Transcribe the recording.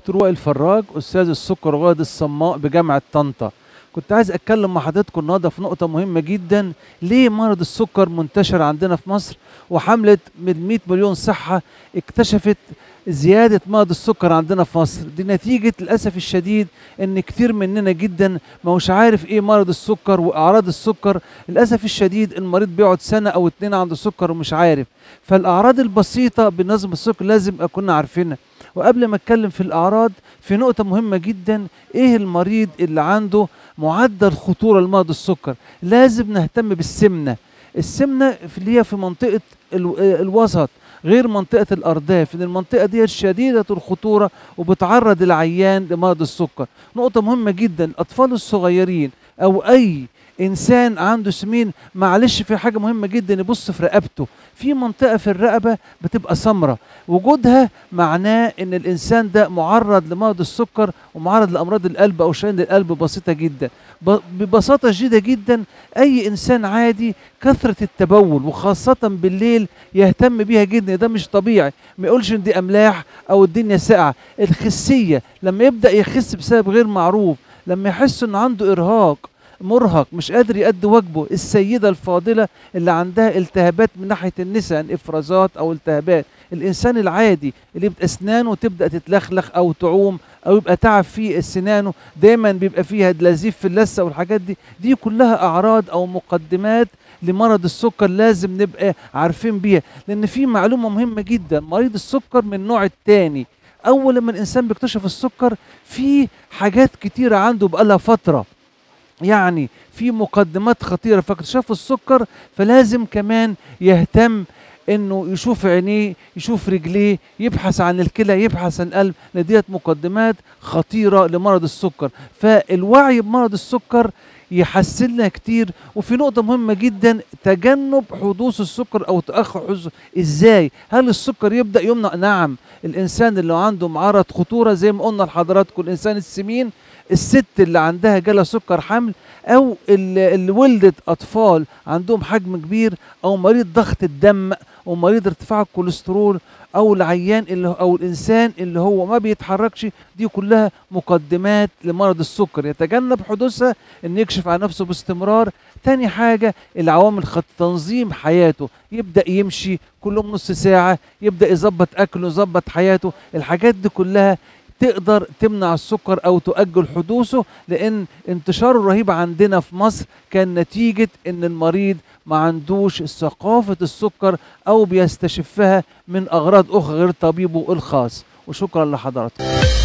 دكتور وائل فراج استاذ السكر والغدد الصماء بجامعه طنطا كنت عايز اتكلم مع حضراتكم النهارده في نقطه مهمه جدا ليه مرض السكر منتشر عندنا في مصر وحمله من 100 مليون صحه اكتشفت زياده مرض السكر عندنا في مصر دي نتيجه للاسف الشديد ان كتير مننا جدا ما هوش عارف ايه مرض السكر واعراض السكر للاسف الشديد المريض بيقعد سنه او اتنين عنده سكر ومش عارف فالاعراض البسيطه بالنسبه للسكر لازم اكون عارفينها وقبل ما اتكلم في الاعراض في نقطه مهمه جدا ايه المريض اللي عنده معدل خطوره لمرض السكر لازم نهتم بالسمنه السمنه في- اللي هي في منطقه ال- الوسط غير منطقه الارداف لان المنطقه دي شديده الخطوره وبتعرض العيان لمرض السكر نقطه مهمه جدا الاطفال الصغيرين او اي انسان عنده سمين معلش في حاجه مهمه جدا يبص في رقبته في منطقه في الرقبه بتبقى سمراء وجودها معناه ان الانسان ده معرض لمرض السكر ومعرض لامراض القلب او شرايين القلب بسيطه جدا ب- ببساطه شديده جدا اي انسان عادي كثره التبول وخاصه بالليل يهتم بيها جدا ده مش طبيعي ما يقولش ان دي املاح او الدنيا ساقعه الخسيه لما يبدا يخس بسبب غير معروف لما يحس انه عنده ارهاق مرهق مش قادر يأدي واجبه السيدة الفاضلة اللي عندها التهابات من ناحية النساء افرازات او التهابات الانسان العادي اللي يبقى اسنانه تبدأ تتلخلخ او تعوم او يبقى تعب في سنانه دايما بيبقى فيها لزيف في اللثة والحاجات دي دي كلها اعراض او مقدمات لمرض السكر لازم نبقى عارفين بيها لان في معلومة مهمة جدا مريض السكر من النوع الثاني اول لما الانسان بيكتشف السكر في حاجات كتيرة عنده بقالها فترة يعني في مقدمات خطيرة فاكتشاف السكر فلازم كمان يهتم انه يشوف عينيه يشوف رجليه يبحث عن الكلى يبحث عن القلب لأن ديت مقدمات خطيرة لمرض السكر فالوعي بمرض السكر يحسننا كتير وفي نقطة مهمة جدا تجنب حدوث السكر أو تأخر حدوثه إزاي؟ هل السكر يبدأ يمنع؟ نعم الإنسان اللي عنده معرض خطورة زي ما قلنا لحضراتكم الإنسان السمين الست اللي عندها جالها سكر حمل او اللي اللي ولدت اطفال عندهم حجم كبير او مريض ضغط الدم او مريض ارتفاع الكوليسترول او العيان اللي او الانسان اللي هو ما بيتحركش دي كلها مقدمات لمرض السكر يتجنب حدوثها ان يكشف عن نفسه باستمرار تاني حاجة العوامل خط تنظيم حياته يبدأ يمشي كل يوم نص ساعة يبدأ يظبط أكله يظبط حياته الحاجات دي كلها تقدر تمنع السكر او تؤجل حدوثه لان انتشاره الرهيب عندنا في مصر كان نتيجه ان المريض ما عندوش ثقافه السكر او بيستشفها من اغراض اخرى غير طبيبه الخاص وشكرا لحضراتكم